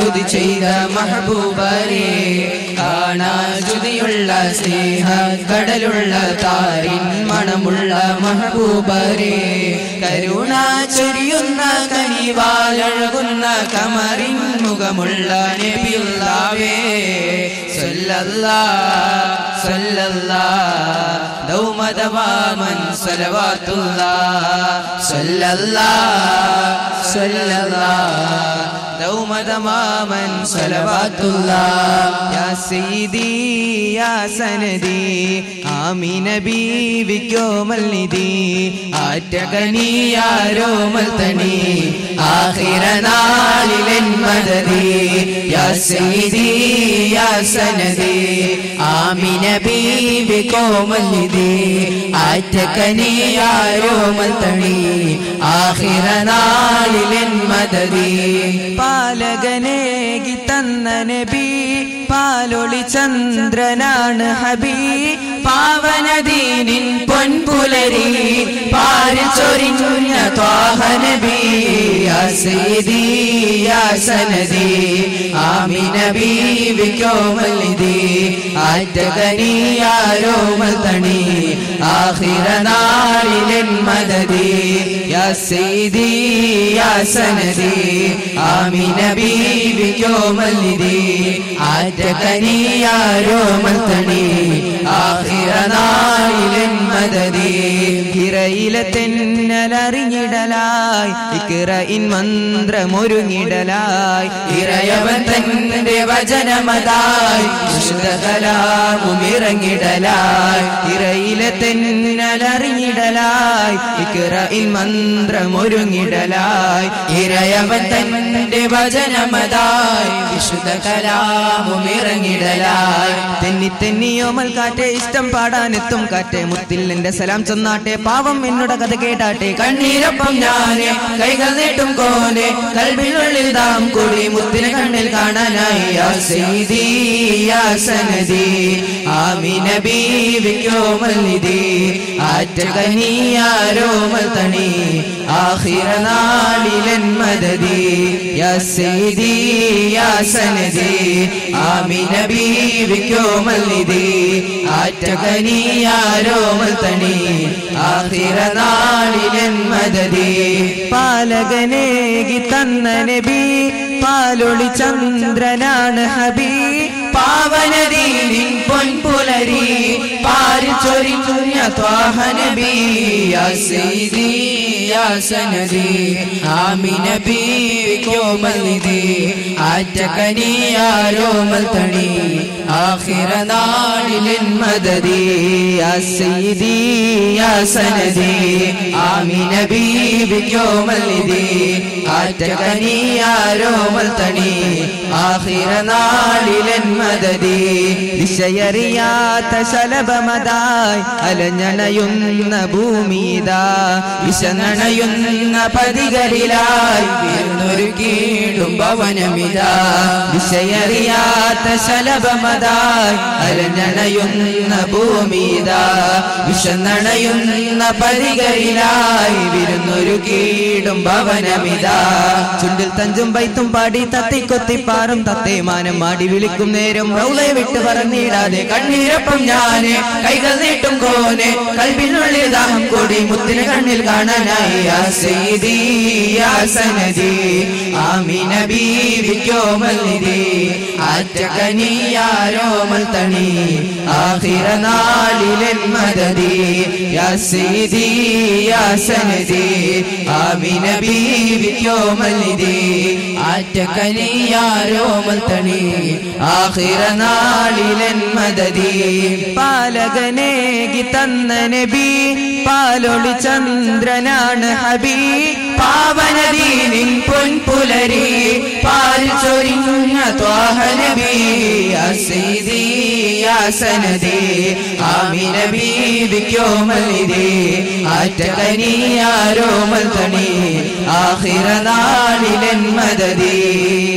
സ്തുതി ചെയ്ത മഹബൂബരെ കാണാജുതിയുള്ള സ്നേഹ കടലുള്ള താരിൻ മണമുള്ള മഹബൂബരെ കരുണ ചൊരിയുന്ന കനിവാലഴകുന്ന കമറിൻ മുഖമുള്ള നബിയുള്ളവേ സല്ലല്ലാ സല്ലല്ലാ ദൗമദവാമൻ സലവാത്തുല്ലാ സല്ലല്ലാ സല്ലല്ലാ ദൗമദമാമൻ സലവാത്തുല്ലാ യാ സയ്യിദി യാ സനദി ആമിന ബീവിക്കോ മൽനിധി ആറ്റകനിയാരോ മൽത്തണി ആഖിറ നാളിലെൻ മദദി യാ സയ്യിദി യാ സനദി ആമിന ബീവിക്കോ മൽനിധി ആറ്റകനിയാരോ മൽത്തണി ആഖിറ നാളിലെൻ മദദി പാലകനേകി തന്ന നബി പാലൊളി ചന്ദ്രനാണ് ഹബി പാവനദീനിൻ പൊൻപുലരി പാരി ചൊരിഞ്ഞ ത്വാഹ നബി യാ സയ്യിദി യാ സനദി ആമിന ബീവിക്കോ മല്ലിദി ആറ്റകനിയാരോ മൽത്തണി ആഖിറ നാളിലെൻ മദദി യാ സയ്യിദി യാ സനദി ആമിന ബീവിക്കോ മല്ലിദി ആറ്റകനിയാരോ മൽത്തണി ആഖിറ നാളിലെൻ മദദി ഹിറയിലെ തെന്നലറിഞ്ഞിടലായി ഇക്കിറയിൻ മന്ത്രമൊരുങ്ങിടലായി ഇറയവൻ തന്റെ വചനമതായി കലാമുമിറങ്ങിടലായി ഇറയിലെ തെന്നലറിഞ്ഞിടലായി ഇക്കിറയിൻ മന്ത്രമൊരുങ്ങിടലായി ഇറയവൻ തന്റെ വചനമതായി വിശുദ്ധ കലാമുമിറങ്ങിടലായി തെന്നി തെന്നിയോമൽ കാറ്റെ ഇഷ്ടം പാടാനെത്തും കാറ്റെ മുത്തിൽ എന്റെ സലാം ചെന്നാട്ടെ പാവം എന്നോട് കഥ കേട്ടാട്ടെ കണ്ണീരപ്പം ഞാനെ കൈകൾ നീട്ടും കോനെ കൽവിനുള്ളിൽ ദാം കൂടി മുത്തിനെ കണ്ണിൽ കാണാനായി യാ സയ്യിദി, യാ സനദി ആമിന ബീവിക്കോ മല്ലിദി ആറ്റകനിയാരോ മൽത്തണി ആഖിറ നാളിലെൻ മദദി യാ സയ്യിദി, യാ സനദി ആമിന ബീവിക്കോ മല്ലിദി ആറ്റകനിയാരോ മൽത്തണി ആഖിറ നാളിലെൻ മദദി പാലകനേകി തന്ന നബി പാലൊളി ചന്ദ്രനാണ് ഹബി പാവനദീനിൻ പൊൻപുലരി പാരി ചൊരിഞ്ഞ ത്വാഹ നബി യാ സയ്യിദി യാ സനദി ആമിന ബീവിക്കോ മല്ലിദി ആറ്റകനിയാരോ മൽത്തണി ആഖിറ നാളിലെൻ മദദി യാ സയ്യിദി യാ സനദി ആമിന ബീവിക്കോ മല്ലിദി ആറ്റകനിയാരോ മൽത്തണി ആഖിറ നാളിലെൻ മദദി ദിശയറിയാത്ത ശലഭമതായി അലഞ്ഞണയുന്ന ഭൂമിതാ വിശനണയുന്ന പതികരിലായി വീർന്നൊരു കീടും ഭവനമിതാ ദിശയറിയാത്ത ശലഭമതായി അലഞ്ഞണയുന്ന ഭൂമിതാ വിശനണയുന്ന പതികരിലായി വിരുന്നൊരു കീടും ഭവനമിതാ ചുണ്ടിൽ തഞ്ചും വൈത്തും പാടി തത്തിക്കൊത്തിപ്പാറും തത്തേമാനം മാടി വിളിക്കും നേരം റൗളെ വിട്ട് പറഞ്ഞിടാതെ കണ്ണീരപ്പം ഞാന് കൈകൾ നീട്ടും കോനെ കൽവിനുള്ളിൽ ദാഹം കൂടി മുത്തിന് കണ്ണിൽ കാണാനായി യാ സയ്യിദി, യാ സനദി ആമിന ബീവിക്കോ മല്ലിദി ആറ്റകനിയാരോ മൽത്തണി ആഖിറ നാളിലെൻ മദദി യാ സയ്യിദി, യാ സനദി ആമിന ബീവിക്കോ മല്ലിദി ആറ്റകനിയാരോ മൽത്തണി ആഖിറ നാളിലെൻ മദദി പാലകനേകി തന്ന നബി പാലൊളി ചന്ദ്രനാണ് ഹബി പാവനദീനിൻ പൊൻപുലരി പാൽ ചൊരിഞ്ഞ ത്വാഹ നബി യാ സയ്യിദി, യാ സനദി ആമിന ബീവിക്കോ മല്ലിദി ആറ്റകനിയാരോ മൽത്തണി ആഖിറ നാളിലെൻ മദദി